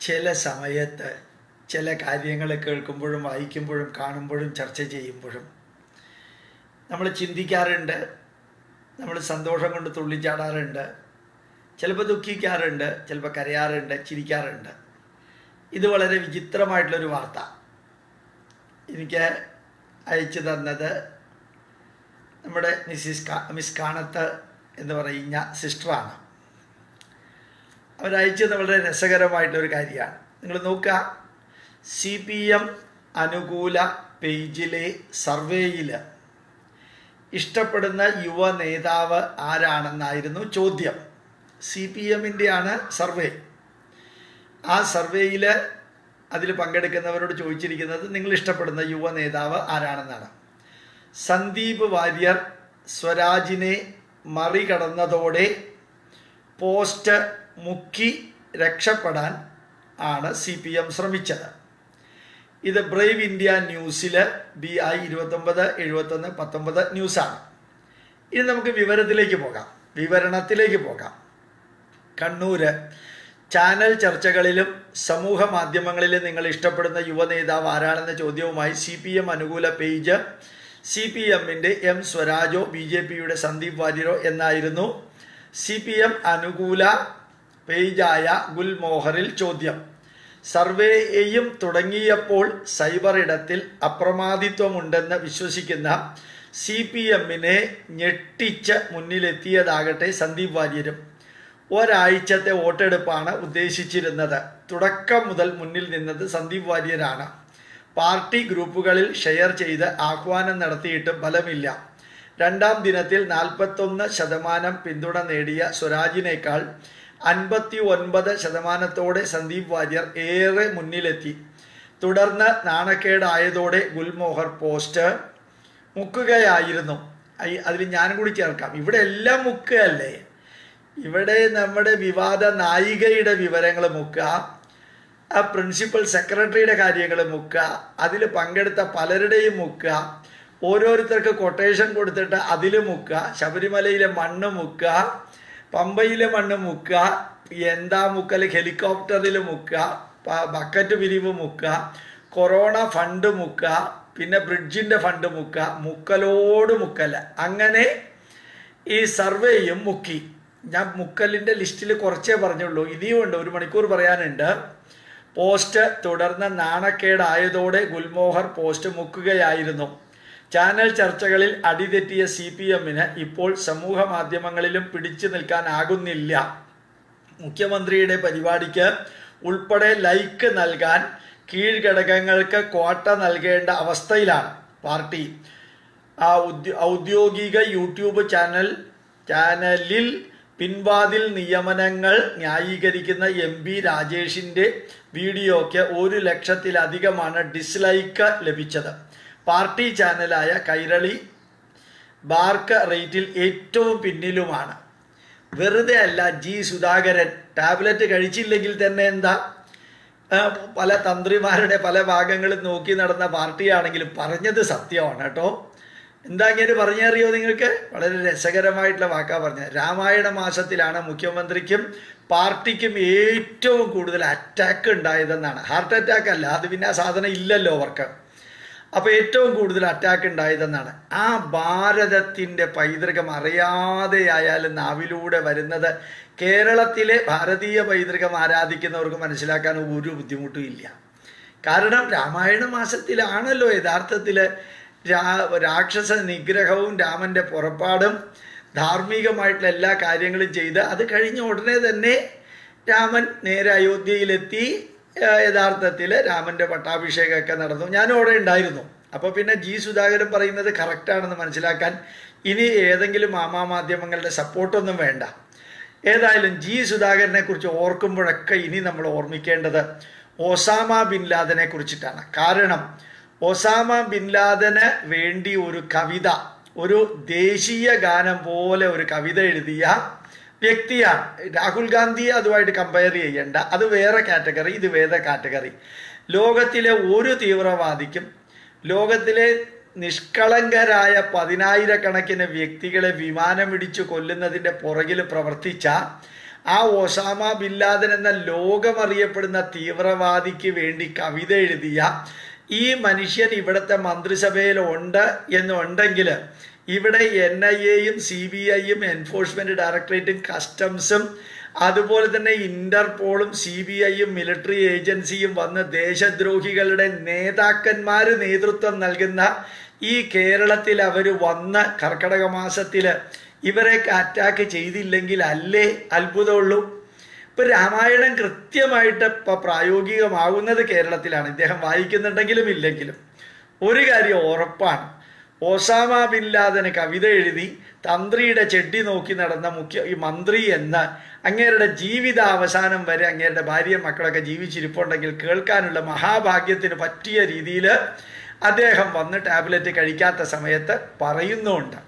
ചില സമയത്ത് ചില കാര്യങ്ങൾ കേൾക്കുമ്പോഴും വായിക്കുമ്പോഴും കാണുമ്പോഴും ചർച്ച ചെയ്യുമ്പോഴും നമ്മൾ ചിന്തിക്കാറുണ്ട് നമ്മൾ സന്തോഷം കൊണ്ട് തുള്ളിച്ചാടാറുണ്ട് ചിലപ്പോൾ ദുഃഖിക്കാറുണ്ട് ചിലപ്പോൾ കരയാറുണ്ട് ചിരിക്കാറുണ്ട് ഇത് വളരെ വിചിത്രമായിട്ടുള്ളൊരു വാർത്ത എനിക്ക് അയച്ചു തന്നത് നമ്മുടെ മിസ്സിസ് കാ മിസ് കാണത്ത് എന്ന് പറയുന്ന സിസ്റ്ററാണ് അവരയച്ചത് വളരെ രസകരമായിട്ടൊരു കാര്യമാണ് നിങ്ങൾ നോക്കുക സി പി എം അനുകൂല പേജിലെ സർവേയിൽ ഇഷ്ടപ്പെടുന്ന യുവ നേതാവ് ആരാണെന്നായിരുന്നു ചോദ്യം സി പി എമ്മിൻ്റെയാണ് സർവേ ആ സർവേയിൽ അതിൽ പങ്കെടുക്കുന്നവരോട് ചോദിച്ചിരിക്കുന്നത് നിങ്ങൾ ഇഷ്ടപ്പെടുന്ന യുവ നേതാവ് ആരാണെന്നാണ് സന്ദീപ് വാര്യർ സ്വരാജിനെ മറികടന്നതോടെ പോസ്റ്റ് മുക്കി രക്ഷപ്പെടാൻ ആണ് സി പി എം ശ്രമിച്ചത് ഇത് ബ്രേവ് ഇന്ത്യ ന്യൂസിൽ ബി ഐ ഇരുപത്തൊമ്പത് എഴുപത്തൊന്ന് പത്തൊമ്പത് ന്യൂസാണ് ഇനി നമുക്ക് വിവരത്തിലേക്ക് പോകാം വിവരണത്തിലേക്ക് പോകാം കണ്ണൂര് ചാനൽ ചർച്ചകളിലും സമൂഹ മാധ്യമങ്ങളിലും നിങ്ങൾ ഇഷ്ടപ്പെടുന്ന യുവ നേതാവ് ആരാണെന്ന ചോദ്യവുമായി സി പി എം അനുകൂല പേജ് സി പി എമ്മിൻ്റെ എം സ്വരാജോ ബി ജെ പിയുടെ സന്ദീപ് വാര്യരോ എന്നായിരുന്നു സി പി എം അനുകൂല പേജായ ഗുൽമോഹറിൽ ചോദ്യം സർവേയും തുടങ്ങിയപ്പോൾ സൈബർ ഇടത്തിൽ അപ്രമാദിത്വമുണ്ടെന്ന് വിശ്വസിക്കുന്ന സി പി എമ്മിനെ ഞെട്ടിച്ച് മുന്നിലെത്തിയതാകട്ടെ സന്ദീപ് വാര്യരും ഒരാഴ്ചത്തെ വോട്ടെടുപ്പാണ് ഉദ്ദേശിച്ചിരുന്നത് തുടക്കം മുതൽ മുന്നിൽ നിന്നത് സന്ദീപ് വാര്യരാണ് പാർട്ടി ഗ്രൂപ്പുകളിൽ ഷെയർ ചെയ്ത് ആഹ്വാനം നടത്തിയിട്ട് ഫലമില്ല രണ്ടാം ദിനത്തിൽ നാൽപ്പത്തൊന്ന് ശതമാനം പിന്തുണ നേടിയ സ്വരാജിനേക്കാൾ അൻപത്തി ഒൻപത് ശതമാനത്തോടെ സന്ദീപ് വാര്യർ ഏറെ മുന്നിലെത്തി തുടർന്ന് നാണക്കേടായതോടെ ഗുൽമോഹർ പോസ്റ്റ് മുക്കുകയായിരുന്നു അതിൽ ഞാനും കൂടി ചേർക്കാം ഇവിടെ എല്ലാം മുക്കുകയല്ലേ ഇവിടെ നമ്മുടെ വിവാദ നായികയുടെ വിവരങ്ങൾ മുക്കുക ആ പ്രിൻസിപ്പൽ സെക്രട്ടറിയുടെ കാര്യങ്ങൾ മുക്കുക അതിൽ പങ്കെടുത്ത പലരുടെയും മുക്കുക ഓരോരുത്തർക്ക് കൊട്ടേഷൻ കൊടുത്തിട്ട് അതിൽ മുക്കുക ശബരിമലയിലെ മണ്ണ് മുക്കുക പമ്പയിലെ മണ്ണ് മുക്കുക എന്താ മുക്കൽ ഹെലികോപ്റ്ററിൽ മുക്കുക ബക്കറ്റ് പിരിവ് മുക്കുക കൊറോണ ഫണ്ട് മുക്കുക പിന്നെ ബ്രിഡ്ജിൻ്റെ ഫണ്ട് മുക്കുക മുക്കലോട് മുക്കല അങ്ങനെ ഈ സർവേയും മുക്കി ഞാൻ മുക്കലിൻ്റെ ലിസ്റ്റിൽ കുറച്ചേ പറഞ്ഞുള്ളൂ ഇനിയും ഉണ്ട് ഒരു മണിക്കൂർ പറയാനുണ്ട് പോസ്റ്റ് തുടർന്ന് നാണക്കേടായതോടെ ഗുൽമോഹർ പോസ്റ്റ് മുക്കുകയായിരുന്നു ചാനൽ ചർച്ചകളിൽ അടിതെറ്റിയ സി പി എമ്മിന് ഇപ്പോൾ സമൂഹ മാധ്യമങ്ങളിലും പിടിച്ചു നിൽക്കാനാകുന്നില്ല മുഖ്യമന്ത്രിയുടെ പരിപാടിക്ക് ഉൾപ്പെടെ ലൈക്ക് നൽകാൻ കീഴ്ഘടകങ്ങൾക്ക് ക്വാട്ട നൽകേണ്ട അവസ്ഥയിലാണ് പാർട്ടി ആ ഔദ്യോഗിക യൂട്യൂബ് ചാനൽ ചാനലിൽ പിൻവാതിൽ നിയമനങ്ങൾ ന്യായീകരിക്കുന്ന എം പി രാജേഷിൻ്റെ വീഡിയോയ്ക്ക് ഒരു ലക്ഷത്തിലധികമാണ് ഡിസ്ലൈക്ക് ലഭിച്ചത് പാർട്ടി ചാനലായ കൈരളി ബാർക്ക് റേറ്റിൽ ഏറ്റവും പിന്നിലുമാണ് വെറുതെ അല്ല ജി സുധാകരൻ ടാബ്ലറ്റ് കഴിച്ചില്ലെങ്കിൽ തന്നെ എന്താ പല തന്ത്രിമാരുടെ പല ഭാഗങ്ങളും നോക്കി നടന്ന പാർട്ടിയാണെങ്കിലും പറഞ്ഞത് സത്യമാണ് കേട്ടോ എന്താ ഇങ്ങനെ പറഞ്ഞറിയോ നിങ്ങൾക്ക് വളരെ രസകരമായിട്ടുള്ള വാക്കാ പറഞ്ഞത് രാമായണ മാസത്തിലാണ് മുഖ്യമന്ത്രിക്കും പാർട്ടിക്കും ഏറ്റവും കൂടുതൽ അറ്റാക്ക് ഉണ്ടായതെന്നാണ് ഹാർട്ട് അറ്റാക്ക് അല്ല അത് പിന്നെ ആ സാധനം ഇല്ലല്ലോ അവർക്ക് അപ്പോൾ ഏറ്റവും കൂടുതൽ അറ്റാക്ക് ഉണ്ടായതെന്നാണ് ആ ഭാരതത്തിൻ്റെ പൈതൃകം അറിയാതെയായാലും നാവിലൂടെ വരുന്നത് കേരളത്തിലെ ഭാരതീയ പൈതൃകം ആരാധിക്കുന്നവർക്ക് മനസ്സിലാക്കാൻ ഒരു ബുദ്ധിമുട്ടും ഇല്ല കാരണം രാമായണ മാസത്തിലാണല്ലോ യഥാർത്ഥത്തിൽ രാ രാക്ഷസ നിഗ്രഹവും രാമൻ്റെ പുറപ്പാടും ധാർമ്മികമായിട്ടുള്ള എല്ലാ കാര്യങ്ങളും ചെയ്ത് അത് കഴിഞ്ഞ ഉടനെ തന്നെ രാമൻ നേരെ അയോധ്യയിലെത്തി യഥാർത്ഥത്തിൽ രാമൻ്റെ പട്ടാഭിഷേകമൊക്കെ നടന്നു ഞാനും അവിടെ ഉണ്ടായിരുന്നു അപ്പോൾ പിന്നെ ജി സുധാകരൻ പറയുന്നത് കറക്റ്റാണെന്ന് മനസ്സിലാക്കാൻ ഇനി ഏതെങ്കിലും മാമാമാധ്യമങ്ങളുടെ സപ്പോർട്ടൊന്നും വേണ്ട ഏതായാലും ജി സുധാകരനെ കുറിച്ച് ഓർക്കുമ്പോഴൊക്കെ ഇനി നമ്മൾ ഓർമ്മിക്കേണ്ടത് ഒസാമ ബിൻ ലാദനെ കുറിച്ചിട്ടാണ് കാരണം ഒസാമ ബിൻ ലാദന് വേണ്ടി ഒരു കവിത ഒരു ദേശീയ ഗാനം പോലെ ഒരു കവിത എഴുതിയ വ്യക്തിയാണ് രാഹുൽ ഗാന്ധിയെ അതുമായിട്ട് കമ്പയർ ചെയ്യേണ്ട അത് വേറെ കാറ്റഗറി ഇത് വേറെ കാറ്റഗറി ലോകത്തിലെ ഒരു തീവ്രവാദിക്കും ലോകത്തിലെ നിഷ്കളങ്കരായ പതിനായിരക്കണക്കിന് വ്യക്തികളെ വിമാനമിടിച്ചു കൊല്ലുന്നതിൻ്റെ പുറകിൽ പ്രവർത്തിച്ച ആ ഒസാമ ബില്ലാദൻ എന്ന ലോകമറിയപ്പെടുന്ന തീവ്രവാദിക്ക് വേണ്ടി കവിത എഴുതിയ ഈ മനുഷ്യൻ ഇവിടുത്തെ മന്ത്രിസഭയിൽ ഉണ്ട് എന്നുണ്ടെങ്കിൽ ഇവിടെ എൻ ഐ എയും സി ബി ഐയും എൻഫോഴ്സ്മെന്റ് ഡയറക്ടറേറ്റും കസ്റ്റംസും അതുപോലെ തന്നെ ഇന്റർപോളും സി ബി ഐയും മിലിറ്ററി ഏജൻസിയും വന്ന് ദേശദ്രോഹികളുടെ നേതാക്കന്മാർ നേതൃത്വം നൽകുന്ന ഈ കേരളത്തിൽ അവർ വന്ന് കർക്കടക മാസത്തിൽ ഇവരെ അറ്റാക്ക് ചെയ്തില്ലെങ്കിൽ അല്ലേ അത്ഭുതമുള്ളൂ ഇപ്പൊ രാമായണം കൃത്യമായിട്ട് ഇപ്പൊ പ്രായോഗികമാകുന്നത് കേരളത്തിലാണ് ഇദ്ദേഹം വായിക്കുന്നുണ്ടെങ്കിലും ഇല്ലെങ്കിലും ഒരു കാര്യം ഉറപ്പാണ് ഒസാമ ബിൻ ലാദന് കവിത എഴുതി തന്ത്രിയുടെ ചെട്ടി നോക്കി നടന്ന മുഖ്യ ഈ മന്ത്രി എന്ന് അങ്ങേരുടെ ജീവിത അവസാനം വരെ അങ്ങേരുടെ ഭാര്യയും മക്കളൊക്കെ ജീവിച്ചിരിപ്പുണ്ടെങ്കിൽ കേൾക്കാനുള്ള മഹാഭാഗ്യത്തിന് പറ്റിയ രീതിയിൽ അദ്ദേഹം വന്ന് ടാബ്ലറ്റ് കഴിക്കാത്ത സമയത്ത് പറയുന്നുമുണ്ട്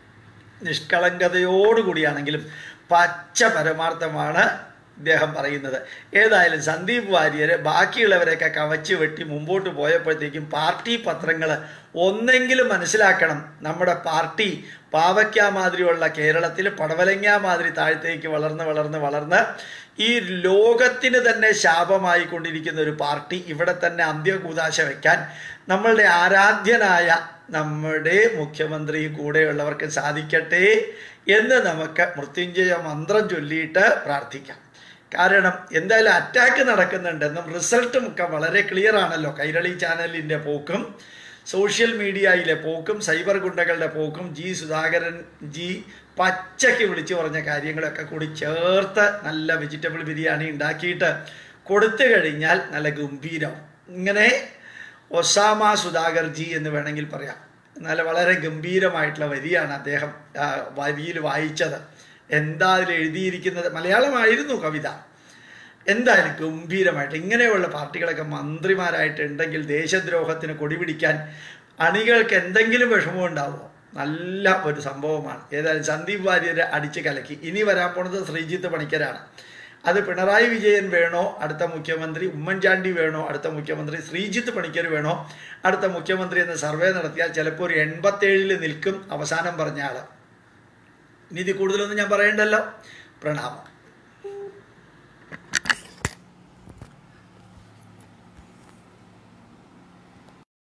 നിഷ്കളങ്കതയോടുകൂടിയാണെങ്കിലും പച്ച പരമാർത്ഥമാണ് ഇദ്ദേഹം പറയുന്നത് ഏതായാലും സന്ദീപ് വാര്യർ ബാക്കിയുള്ളവരെയൊക്കെ കവച്ച് വെട്ടി മുമ്പോട്ട് പോയപ്പോഴത്തേക്കും പാർട്ടി പത്രങ്ങൾ ഒന്നെങ്കിലും മനസ്സിലാക്കണം നമ്മുടെ പാർട്ടി പാവയ്ക്ക മാതിരിയുള്ള കേരളത്തിൽ പടവലങ്ങ മാതിരി താഴത്തേക്ക് വളർന്ന് വളർന്ന് വളർന്ന് ഈ ലോകത്തിന് തന്നെ ശാപമായി കൊണ്ടിരിക്കുന്ന ഒരു പാർട്ടി ഇവിടെ തന്നെ അന്ത്യകൂതാശ വയ്ക്കാൻ നമ്മളുടെ ആരാധ്യനായ നമ്മുടെ മുഖ്യമന്ത്രി കൂടെയുള്ളവർക്ക് സാധിക്കട്ടെ എന്ന് നമുക്ക് മൃത്യുഞ്ജയ മന്ത്രം ചൊല്ലിയിട്ട് പ്രാർത്ഥിക്കാം കാരണം എന്തായാലും അറ്റാക്ക് നടക്കുന്നുണ്ടെന്നും റിസൾട്ടും ഒക്കെ വളരെ ക്ലിയർ ആണല്ലോ കൈരളി ചാനലിൻ്റെ പോക്കും സോഷ്യൽ മീഡിയയിലെ പോക്കും സൈബർ ഗുണ്ടകളുടെ പോക്കും ജി സുധാകരൻ ജി പച്ചയ്ക്ക് വിളിച്ചു പറഞ്ഞ കാര്യങ്ങളൊക്കെ കൂടി ചേർത്ത് നല്ല വെജിറ്റബിൾ ബിരിയാണി ഉണ്ടാക്കിയിട്ട് കൊടുത്തു കഴിഞ്ഞാൽ നല്ല ഗംഭീരം ഇങ്ങനെ ഒസാമ സുധാകർ ജി എന്ന് വേണമെങ്കിൽ പറയാം എന്നാൽ വളരെ ഗംഭീരമായിട്ടുള്ള വരിയാണ് അദ്ദേഹം ആ, വരിയിൽ വായിച്ചത് എന്താ അതിൽ എഴുതിയിരിക്കുന്നത് മലയാളമായിരുന്നു കവിത എന്തായാലും ഗംഭീരമായിട്ട് ഇങ്ങനെയുള്ള പാർട്ടികളൊക്കെ മന്ത്രിമാരായിട്ടുണ്ടെങ്കിൽ ദേശദ്രോഹത്തിന് കൊടിപിടിക്കാൻ അണികൾക്ക് എന്തെങ്കിലും വിഷമം ഉണ്ടാവുമോ നല്ല ഒരു സംഭവമാണ് ഏതായാലും സന്ദീപ് വാര്യരെ അടിച്ച് കലക്കി ഇനി വരാൻ പോണത് ശ്രീജിത്ത് പണിക്കരാണ് അത് പിണറായി വിജയൻ വേണോ അടുത്ത മുഖ്യമന്ത്രി ഉമ്മൻചാണ്ടി വേണോ അടുത്ത മുഖ്യമന്ത്രി ശ്രീജിത്ത് പണിക്കർ വേണോ അടുത്ത മുഖ്യമന്ത്രി എന്ന സർവേ നടത്തിയാൽ ചിലപ്പോൾ ഒരു എൺപത്തേഴിൽ നിൽക്കും അവസാനം പറഞ്ഞ ആള് ഇനി ഇത് കൂടുതലൊന്നും ഞാൻ പറയണ്ടല്ലോ പ്രണാമം